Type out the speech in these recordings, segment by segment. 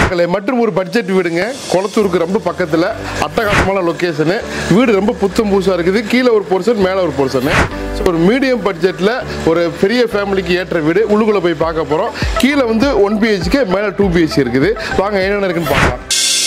மக்களே மற்றும் ஒரு பட்ஜெட் வீடுங்க குளத்தூருக்கு ரொம்ப பக்கத்தில் அட்டகாசமான லொக்கேஷனு வீடு ரொம்ப புத்தம் புதுசாக இருக்குது கீழே ஒரு போர்ஷன் மேலே ஒரு போர்ஷனு ஸோ ஒரு மீடியம் பட்ஜெட்டில் ஒரு பெரிய ஃபேமிலிக்கு ஏற்ற வீடு உள்ளுக்குள்ளே போய் பார்க்க போகிறோம் கீழே வந்து ஒன் பிஹெச்கே மேலே டூ பிஹெச்கே இருக்குது வாங்க என்னென்ன இருக்குன்னு பார்க்கலாம்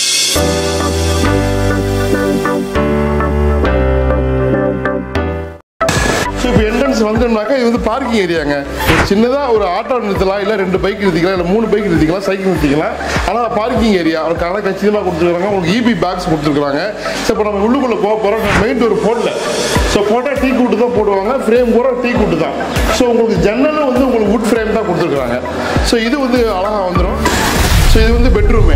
ஸோ இப்போ என்ட்ரன்ஸ் வந்தோம்னாக்கா இது வந்து பார்க்கிங் ஏரியாங்க ஒரு சின்னதாக ஒரு ஆட்டோ நிறுத்தலாம் இல்லை ரெண்டு பைக் நிறுத்திக்கலாம் இல்லை மூணு பைக் நிறுத்திக்கலாம் சைக்கிள் நிறுத்திக்கலாம் ஆனால் பார்க்கிங் ஏரியா ஒரு கலை கச்சிதமாக கொடுத்துருக்காங்க உங்களுக்கு இபி பேக்ஸ் கொடுத்துருக்காங்க ஸோ இப்போ நம்ம உள்ளுக்குள்ளே போக போகிறோம் மெயின் டோர் போடல ஸோ போட்டால் டீ கூட்டு தான் போடுவாங்க ஃப்ரேம் பூரா டீ கூட்டு தான் ஸோ உங்களுக்கு ஜன்னலும் வந்து உங்களுக்கு வுட் ஃப்ரேம் தான் கொடுத்துருக்காங்க ஸோ இது வந்து அழகாக வந்துடும் ஸோ இது வந்து பெட்ரூமு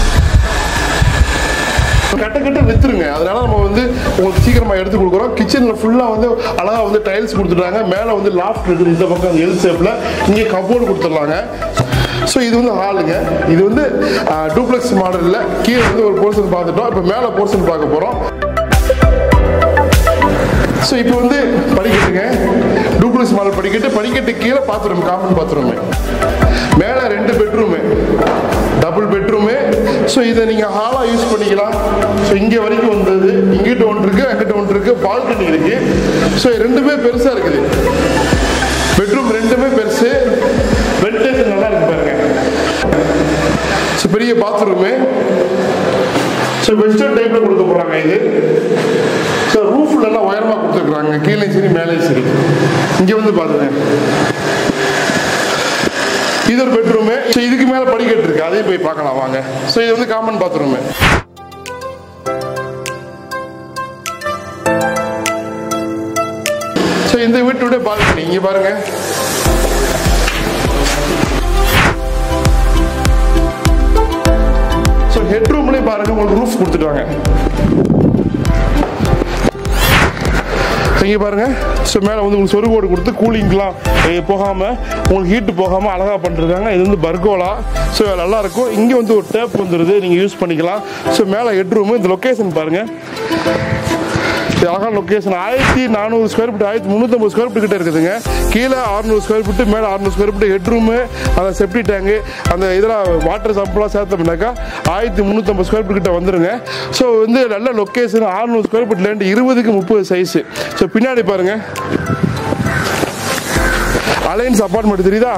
கட்ட கட்ட வித்துருங்க அதனால நம்ம வந்து உங்களுக்கு சீக்கிரமா எடுத்து கொடுக்குறோம் கிச்சன்ல ஃபுல்லா வந்து அழகா வந்து டைல்ஸ் கொடுத்துட்டாங்க மேல வந்து லாஃப்ட் இருக்குது இந்த பக்கம் எல் ஷேப்ல இங்கே கபோர்டு கொடுத்துடலாங்க ஸோ இது வந்து ஹாலுங்க இது வந்து டூப்ளெக்ஸ் மாடலில் கீழே வந்து ஒரு போர்ஷன் பார்த்துட்டோம் இப்போ மேலே போர்ஷன் பார்க்க போகிறோம் ஸோ இப்போ வந்து படிக்கட்டுங்க டூப்ளெக்ஸ் மாடல் படிக்கட்டு படிக்கட்டு கீழே பாத்ரூம் காமன் பாத்ரூமு மேலே ரெண்டு பெட்ரூமு டபுள் பெட்ரூமு ஸோ இதை நீங்கள் ஹாலாக யூஸ் பண்ணிக்கலாம் ஸோ இங்கே வரைக்கும் வந்தது இங்கிட்ட ஒன்று இருக்குது அங்கிட்ட ஒன்று இருக்குது பால்கனி இருக்குது ஸோ ரெண்டுமே பெருசாக இருக்குது பெட்ரூம் ரெண்டுமே பெருசு வென்டிலேஷன் நல்லா இருக்கு பாருங்க ஸோ பெரிய பாத்ரூமு ஸோ வெஸ்டர்ன் டைப்பில் கொடுக்க போகிறாங்க இது ஸோ ரூஃப் நல்லா உயரமாக கொடுத்துருக்குறாங்க கீழே சரி மேலே சரி இங்கே வந்து பாருங்க இது ஒரு பெட்ரூமு ஸோ இதுக்கு மேலே படிக்கட்டு இருக்கு அதையும் போய் பார்க்கலாம் வாங்க ஸோ இது வந்து காமன் பாத்ரூமு ஸோ இந்த வீட்டுடைய பால்கனி இங்கே பாருங்க ஸோ ஹெட் ரூம்லேயும் பாருங்க உங்களுக்கு ரூஃப் கொடுத்துட்டாங்க இங்கே பாருங்க ஸோ மேலே வந்து உங்களுக்கு சொருகோடு கொடுத்து கூலிங்லாம் போகாமல் உங்களுக்கு ஹீட்டு போகாமல் அழகாக பண்ணிருக்காங்க இது வந்து பர்கோலா ஸோ நல்லா இருக்கும் இங்கே வந்து ஒரு டேப் வந்துடுது நீங்கள் யூஸ் பண்ணிக்கலாம் ஸோ மேலே ஹெட் ரூமு இந்த லொக்கேஷன் பாருங்க இது அழகான லொக்கேஷன் ஆயிரத்தி நானூறு ஸ்கொயர் ஃபீட் ஆயிரத்தி முந்நூற்றம்பது ஸ்கொயர் ஃபீட் கிட்ட இருக்குதுங்க கீழே அறுநூறு ஸ்கொயர் ஃபீட் மேலே அறுநூறு ஸ்கொயர் ஃபீட் ஹெட் ரூமு அந்த செப்டி டேங்கு அந்த இதெல்லாம் வாட்டர் சம்பெல்லாம் சேர்த்தோம்னாக்கா ஆயிரத்தி முந்நூற்றம்பது ஸ்கொயர் ஃபீட் கிட்ட வந்துருங்க ஸோ வந்து நல்ல லொக்கேஷன் அறுநூறு ஸ்கொயர் ஃபீட் லேண்ட் இருபதுக்கு முப்பது சைஸு ஸோ பின்னாடி பாருங்க அலைன்ஸ் அப்பார்ட்மெண்ட் தெரியுதா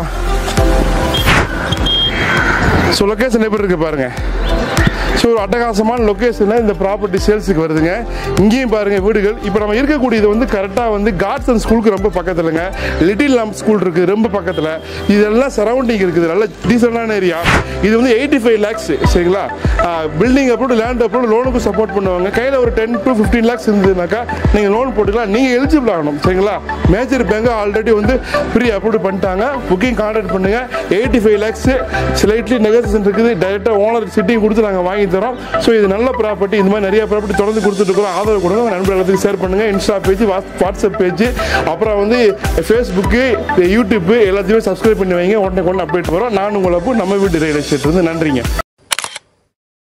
ஸோ லொக்கேஷன் எப்படி இருக்கு பாருங்க ஸோ ஒரு அட்டகாசமான லொக்கேஷனில் இந்த ப்ராப்பர்ட்டி சேல்ஸுக்கு வருதுங்க இங்கேயும் பாருங்க வீடுகள் இப்போ நம்ம இருக்கக்கூடியது வந்து கரெக்டாக வந்து காட்சன் ஸ்கூலுக்கு ரொம்ப பக்கத்துலங்க லிட்டில் லாம் ஸ்கூல் இருக்குது ரொம்ப பக்கத்தில் இதெல்லாம் சரௌண்டிங் இருக்குது நல்ல டீசெண்டான ஏரியா இது வந்து எயிட்டி ஃபைவ் லேக்ஸ் சரிங்களா பில்டிங் அப்ரோடு லேண்ட் அப்ரோடு லோனுக்கு சப்போர்ட் பண்ணுவாங்க கையில் ஒரு டென் டு ஃபிஃப்டீன் லேக்ஸ் இருந்ததுனாக்கா நீங்கள் லோன் போட்டுக்கலாம் நீங்கள் எலிஜிபிள் ஆகணும் சரிங்களா மேஜர் பேங்க் ஆல்ரெடி வந்து ப்ரீ அப்ரூவ் பண்ணிட்டாங்க புக்கிங் கான்டாக்ட் பண்ணுங்க eighty five lakhs slightly negotiation இருக்குது டைரெக்டாக ஓனர் சிட்டிங் கொடுத்து நாங்கள் வாங்கி தரோம் ஸோ இது நல்ல ப்ராப்பர்ட்டி இந்த மாதிரி நிறைய ப்ராப்பர்ட்டி தொடர்ந்து கொடுத்துட்டு இருக்கிறோம் ஆதரவு கொடுங்க உங்க நண்பர்கள் எல்லாத்துக்கும் ஷேர் பண்ணுங்க இன்ஸ்டா பேஜ் வாட்ஸ்அப் பேஜ் அப்புறம் வந்து ஃபேஸ்புக்கு யூடியூப் எல்லாத்தையுமே சப்ஸ்கிரைப் பண்ணி வைங்க உடனே கொண்டு அப்டேட் வரும் நான் உங்களை அப்போ நம்ம வீட்டு ரியல் எஸ்டேட் இருந்து நன்றிங்க